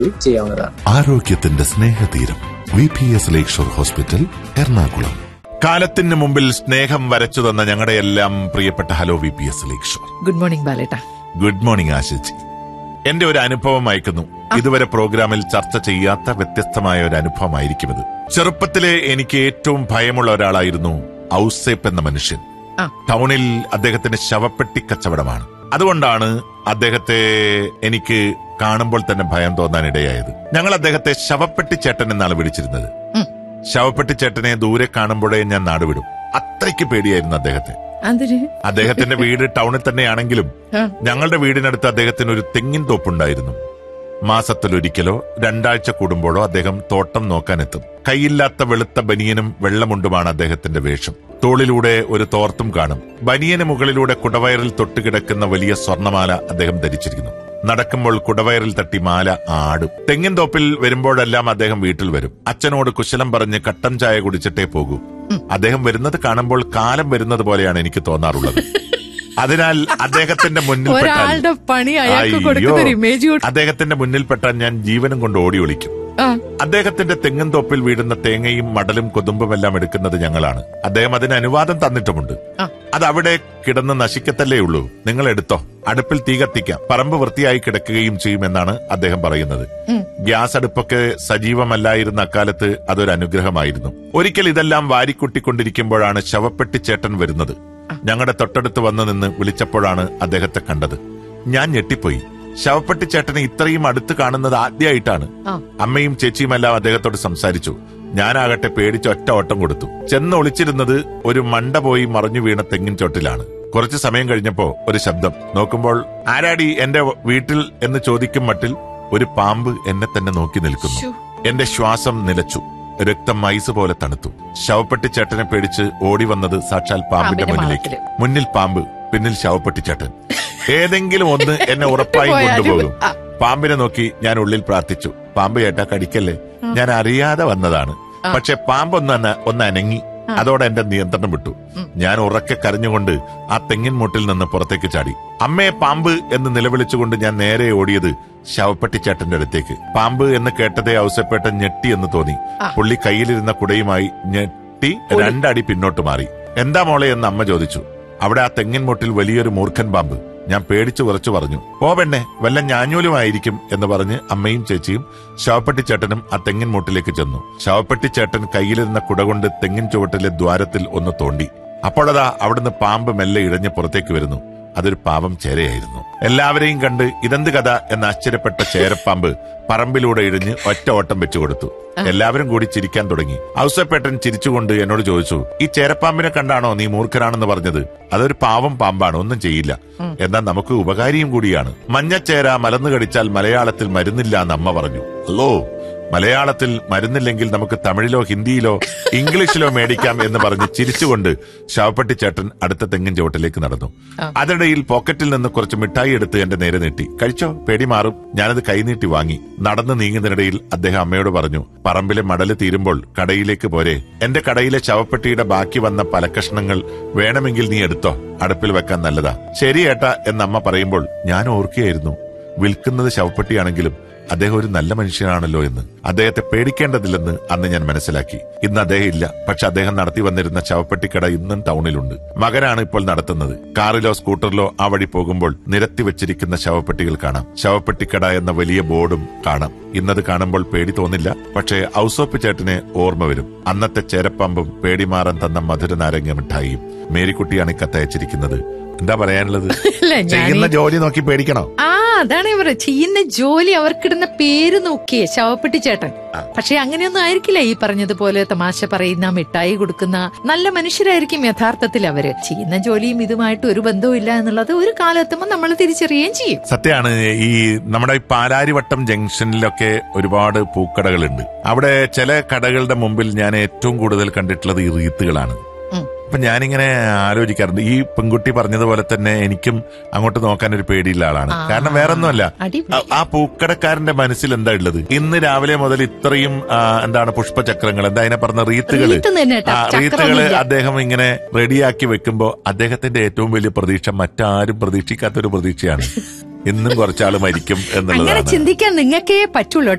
ചെയ്യാവുന്നതാണ് ആരോഗ്യത്തിന്റെ സ്നേഹതീരം V P S lakeshore hospital Ernakulam കാലത്തിന് മുമ്പിൽ സ്നേഹം വരച്ചു തന്ന ഞങ്ങളുടെ എല്ലാം പ്രിയപ്പെട്ട hello V P S lakeshore good morning ബാലേട്ട ഗുഡ് മോർണിംഗ് ആശിച്ചി എന്റെ ഒരു അനുഭവം അയക്കുന്നു ഇതുവരെ പ്രോഗ്രാമിൽ ചർച്ച ചെയ്യാത്ത വ്യത്യസ്തമായ ഒരു അനുഭവമായിരിക്കും ഇത് ചെറുപ്പത്തിലെ എനിക്ക് ഏറ്റവും ഭയമുള്ള ഒരാളായിരുന്നു ഔസേപ്പ് എന്ന മനുഷ്യൻ ആ. ടൗണിൽ അദ്ദേഹത്തിന്റെ ശവപ്പെട്ടി കച്ചവടമാണ് അതുകൊണ്ടാണ് അദ്ദേഹത്തെ എനിക്ക് കാണുമ്പോൾ തന്നെ ഭയം തോന്നാൻ ഇടയായത് ഞങ്ങൾ അദ്ദേഹത്തെ ശവപ്പെട്ടി ചേട്ടൻ എന്നാണ് വിളിച്ചിരുന്നത് ഉം. ശവപ്പെട്ടി ചേട്ടനെ ദൂരെ കാണുമ്പോഴേ ഞാൻ നാടുവിടും അത്രയ്ക്ക് പേടിയായിരുന്നു അദ്ദേഹത്തെ അതിന് അദ്ദേഹത്തിന്റെ വീട് ടൗണിൽ തന്നെയാണെങ്കിലും ആ. ഞങ്ങളുടെ വീടിനടുത്ത് അദ്ദേഹത്തിന് ഒരു തെങ്ങിൻ തോപ്പുണ്ടായിരുന്നു മാസത്തിലൊരിക്കലോ രണ്ടാഴ്ച കൂടുമ്പോഴോ അദ്ദേഹം തോട്ടം നോക്കാനെത്തും കൈയില്ലാത്ത വെളുത്ത ബനിയനും വെള്ളമുണ്ടുമാണ് അദ്ദേഹത്തിന്റെ വേഷം തോളിലൂടെ ഒരു തോർത്തും കാണും ബനിയന് മുകളിലൂടെ കുടവയറിൽ തൊട്ടുകിടക്കുന്ന വലിയ സ്വർണമാല അദ്ദേഹം ധരിച്ചിരിക്കുന്നു നടക്കുമ്പോൾ കുടവയറിൽ തട്ടി മാല ആടും തെങ്ങിൻ തോപ്പിൽ വരുമ്പോഴെല്ലാം അദ്ദേഹം വീട്ടിൽ വരും അച്ഛനോട് കുശലം പറഞ്ഞ് കട്ടൻ ചായ കുടിച്ചിട്ടേ പോകൂ അദ്ദേഹം വരുന്നത് കാണുമ്പോൾ കാലം വരുന്നത് പോലെയാണ് എനിക്ക് തോന്നാറുള്ളത് അതിനാൽ അദ്ദേഹത്തിന്റെ മുന്നിൽ പെട്ടാൽ ഒരാളുടെ പണി അയാൾക്ക് അയ്യോ. കൊടുക്കുന്ന ഒരു ഇമേജ് കൂടി അദ്ദേഹത്തിന്റെ മുന്നിൽ പെട്ടാൽ ഞാൻ ജീവനും കൊണ്ട് ഓടി ഒളിക്കും ആ, അദ്ദേഹത്തിന്റെ തെങ്ങും തോപ്പിൽ വീടുന്ന തേങ്ങയും മടലും കൊതുമ്പും എല്ലാം എടുക്കുന്നത് ഞങ്ങളാണ് അദ്ദേഹം അതിന് അനുവാദം തന്നിട്ടുമുണ്ട് ആ. അത് അവിടെ കിടന്ന് നശിക്കത്തല്ലേ ഉള്ളൂ നിങ്ങൾ എടുത്തോ അടുപ്പിൽ തീ കത്തിക്കാം പറമ്പ് വൃത്തിയായി കിടക്കുകയും ചെയ്യുമെന്നാണ് അദ്ദേഹം പറയുന്നത് ഉം. ഗ്യാസ് അടുപ്പൊക്കെ സജീവമല്ലായിരുന്ന അക്കാലത്ത് അതൊരു അനുഗ്രഹമായിരുന്നു ഒരിക്കൽ ഇതെല്ലാം വാരിക്കുട്ടിക്കൊണ്ടിരിക്കുമ്പോഴാണ് ശവപ്പെട്ടി ചേട്ടൻ വരുന്നത് ഞങ്ങളുടെ തൊട്ടടുത്ത് വന്നു നിന്ന് വിളിച്ചപ്പോഴാണ് അദ്ദേഹത്തെ കണ്ടത് ഞാൻ ഞെട്ടിപ്പോയി ശവപ്പെട്ടി ചേട്ടനെ ഇത്രയും അടുത്ത് കാണുന്നത് ആദ്യമായിട്ടാണ് ആ. അമ്മയും ചേച്ചിയുമെല്ലാം അദ്ദേഹത്തോട് സംസാരിച്ചു ഞാനാകട്ടെ പേടിച്ച് ഒറ്റ ഓട്ടം കൊടുത്തു ചെന്ന് ഒളിച്ചിരുന്നത് ഒരു മണ്ട പോയി മറിഞ്ഞു വീണ തെങ്ങിൻ ചോട്ടിലാണ് കുറച്ചു സമയം കഴിഞ്ഞപ്പോ ഒരു ശബ്ദം നോക്കുമ്പോൾ ആരാടി എന്റെ വീട്ടിൽ എന്ന് ചോദിക്കും മട്ടിൽ ഒരു പാമ്പ് എന്നെ തന്നെ നോക്കി നിൽക്കുന്നു ശ്ശോ. എന്റെ ശ്വാസം നിലച്ചു രക്തം മൈസ് പോലെ തണുത്തു ശവപ്പെട്ടി ചേട്ടനെ പേടിച്ച് ഓടി വന്നത് സാക്ഷാൽ പാമ്പിന്റെ പാമ്പിന്റെ മുന്നിലേക്ക് മാളത്തില്. മുന്നിൽ പാമ്പ് പിന്നിൽ ശവപ്പെട്ടി ചേട്ടൻ ഏതെങ്കിലും ഒന്ന് എന്നെ ഉറപ്പായും പോയാലും, കൊണ്ടുപോകും ആ. പാമ്പിനെ നോക്കി ഞാൻ ഉള്ളിൽ പ്രാർത്ഥിച്ചു പാമ്പ് ചേട്ടാ കടിക്കല്ലേ ഞാൻ അറിയാതെ വന്നതാണ് പക്ഷെ പാമ്പ് ഒന്ന് അന- ഒന്ന് അനങ്ങി അതോടെ എന്റെ നിയന്ത്രണം വിട്ടു ഞാൻ ഉറക്കെ കരഞ്ഞുകൊണ്ട് ആ തെങ്ങിൻ മുട്ടിൽ നിന്ന് പുറത്തേക്ക് ചാടി അമ്മയെ പാമ്പ് എന്ന് നിലവിളിച്ചുകൊണ്ട് ഞാൻ നേരെ ഓടിയത് ശവപ്പെട്ടി ചേട്ടന്റെ അടുത്തേക്ക് പാമ്പ് എന്ന് കേട്ടതേ ഔസപ്പേട്ടൻ ഞെട്ടി എന്ന് തോന്നി പുള്ളി കയ്യിലിരുന്ന കുടയുമായി ഞെട്ടി രണ്ടടി പിന്നോട്ട് മാറി എന്താ മോളെ എന്ന് അമ്മ ചോദിച്ചു അവിടെ ആ തെങ്ങിൻ മുട്ടിൽ വലിയൊരു മൂർഖൻ പാമ്പ് ഞാൻ പേടിച്ചു കുറച്ചു പറഞ്ഞു പോ പെണ്ണെ വല്ല ഞാഞ്ഞൂലുമായിരിക്കും എന്ന് പറഞ്ഞ് അമ്മയും ചേച്ചിയും ശവപ്പെട്ടി ചേട്ടനും ആ തെങ്ങിൻ മുട്ടിലേക്ക് ചെന്നു ശവപ്പെട്ടി ചേട്ടൻ കയ്യിലിരുന്ന കുട കൊണ്ട് തെങ്ങിൻ ചുവട്ടിലെ ദ്വാരത്തിൽ ഒന്ന് തോണ്ടി അപ്പോഴതാ അവിടുന്ന് പാമ്പ് മെല്ലെ ഇഴഞ്ഞ് പുറത്തേക്ക് വരുന്നു അതൊരു പാവം ചേരയായിരുന്നു എല്ലാവരെയും കണ്ട് ഇതെന്ത് കഥ എന്ന് ആശ്ചര്യപ്പെട്ട ചേരപ്പാമ്പ് പറമ്പിലൂടെ ഇഴഞ്ഞ് ഒറ്റ ഓട്ടം വെച്ചു കൊടുത്തു എല്ലാവരും കൂടി ചിരിക്കാൻ തുടങ്ങി ഔസപ്പേട്ടൻ ചിരിച്ചുകൊണ്ട് എന്നോട് ചോദിച്ചു ഈ ചേരപ്പാമ്പിനെ കണ്ടാണോ നീ മൂർഖനാണെന്ന് പറഞ്ഞത് അതൊരു പാവം പാമ്പാണ് ഒന്നും ചെയ്യില്ല എന്നാൽ നമുക്ക് ഉപകാരിയും കൂടിയാണ് മഞ്ഞച്ചേര മലന്നു കടിച്ചാൽ മലയാളത്തിൽ മരുന്നില്ല എന്ന് അമ്മ പറഞ്ഞു അല്ലോ മലയാളത്തിൽ മരുന്നില്ലെങ്കിൽ നമുക്ക് തമിഴിലോ ഹിന്ദിയിലോ ഇംഗ്ലീഷിലോ മേടിക്കാം എന്ന് പറഞ്ഞ് ചിരിച്ചുകൊണ്ട് ശവപ്പെട്ടി ചേട്ടൻ അടുത്ത തെങ്ങിൻ ചുവട്ടിലേക്ക് നടന്നു അതിനിടയിൽ പോക്കറ്റിൽ നിന്ന് കുറച്ച് മിഠായി എടുത്ത് എന്റെ നേരെ നീട്ടി കഴിച്ചോ പേടി മാറും ഞാനത് കൈനീട്ടി വാങ്ങി നടന്നു നീങ്ങുന്നതിനിടയിൽ അദ്ദേഹം അമ്മയോട് പറഞ്ഞു പറമ്പിലെ മടല് തീരുമ്പോൾ കടയിലേക്ക് പോരെ എന്റെ കടയിലെ ശവപ്പെട്ടിയുടെ ബാക്കി വന്ന പലക്കഷ്ണങ്ങൾ വേണമെങ്കിൽ നീ എടുത്തോ അടുപ്പിൽ വെക്കാൻ നല്ലതാ ശരി ഏട്ടാ എന്നമ്മ പറയുമ്പോൾ ഞാൻ ഓർക്കുകയായിരുന്നു വിൽക്കുന്നത് ശവപ്പെട്ടിയാണെങ്കിലും അദ്ദേഹം ഒരു നല്ല മനുഷ്യനാണല്ലോ എന്ന് അദ്ദേഹത്തെ പേടിക്കേണ്ടതില്ലെന്ന് അന്ന് ഞാൻ മനസ്സിലാക്കി ഇന്ന് അദ്ദേഹം ഇല്ല പക്ഷെ അദ്ദേഹം നടത്തി വന്നിരുന്ന ശവപ്പെട്ടിക്കട ഇന്നും ടൗണിലുണ്ട് മകനാണ് ഇപ്പോൾ നടത്തുന്നത് കാറിലോ സ്കൂട്ടറിലോ ആ വഴി പോകുമ്പോൾ നിരത്തി വെച്ചിരിക്കുന്ന ശവപ്പെട്ടികൾ കാണാം ശവപ്പെട്ടിക്കട എന്ന വലിയ ബോർഡും കാണാം ഇന്നത് കാണുമ്പോൾ പേടി തോന്നില്ല പക്ഷേ ഔസോപ്പ് ചേട്ടനെ ഓർമ്മ വരും അന്നത്തെ ചേരപ്പാമ്പും പേടിമാറാൻ തന്ന മധുര നാരങ്ങ മിഠായിയും മേരിക്കുട്ടിയാണ് ഈ കത്തയച്ചിരിക്കുന്നത് എന്താ പറയാനുള്ളത് ഇല്ല, ഞാൻ ചെയ്യുന്ന ജോലി നോക്കി പേടിക്കണോ ആ അതാണ് ഞാൻ പറയുന്നത് ചെയ്യുന്ന ജോലി അവർക്കിടുന്ന പേര് നോക്കിയേ ശവപ്പെട്ടി ചേട്ടൻ പക്ഷെ അങ്ങനെയൊന്നും ആയിരിക്കില്ല ഈ പറഞ്ഞതുപോലെ തമാശ പറയുന്ന മിഠായി കൊടുക്കുന്ന നല്ല മനുഷ്യരായിരിക്കും യഥാർത്ഥത്തിൽ അവര് ചെയ്യുന്ന ജോലിയും ഇതുമായിട്ട് ഒരു ബന്ധവും ഇല്ല എന്നുള്ളത് ഒരു കാലത്തുമ്പോൾ നമ്മൾ തിരിച്ചറിയുകയും ചെയ്യും സത്യമാണ് ഈ നമ്മുടെ ഈ പാലാരിവട്ടം ജംഗ്ഷനിലൊക്കെ ഒരുപാട് പൂക്കടകളുണ്ട് അവിടെ ചില കടകളുടെ മുമ്പിൽ ഞാൻ ഏറ്റവും കൂടുതൽ കണ്ടിട്ടുള്ളത് ഈ റീത്തുകളാണ് ഉം. അപ്പൊ ഞാനിങ്ങനെ ആലോചിക്കാറുണ്ട് ഈ പെൺകുട്ടി പറഞ്ഞതുപോലെ തന്നെ എനിക്കും അങ്ങോട്ട് നോക്കാൻ ഒരു പേടിയുള്ള ആളാണ് കാരണം വേറൊന്നുമല്ല അടിപൊളി. ആ- ആ പൂക്കടക്കാരന്റെ മനസ്സിൽ എന്താ ഉള്ളത് ഇന്ന് രാവിലെ മുതൽ ഇത്രയും ആ, എന്താണ് പുഷ്പചക്രങ്ങൾ എന്താ അതിനെ പറഞ്ഞ റീത്തുകള് റീത്ത് തന്നെ കേട്ടോ, ആ, റീത്തുകള് ചക്രമൊന്നുമില്ല. അദ്ദേഹം ഇങ്ങനെ റെഡിയാക്കി വെക്കുമ്പോ അദ്ദേഹത്തിന്റെ ഏറ്റവും വലിയ പ്രതീക്ഷ മറ്റാരും പ്രതീക്ഷിക്കാത്ത ഒരു പ്രതീക്ഷയാണ് ഇന്നും കുറച്ചാള് മരിക്കും അങ്ങനെ എന്നുള്ളതാണ് ചിന്തിക്കാൻ നിങ്ങൾക്കേ പറ്റുള്ളൂ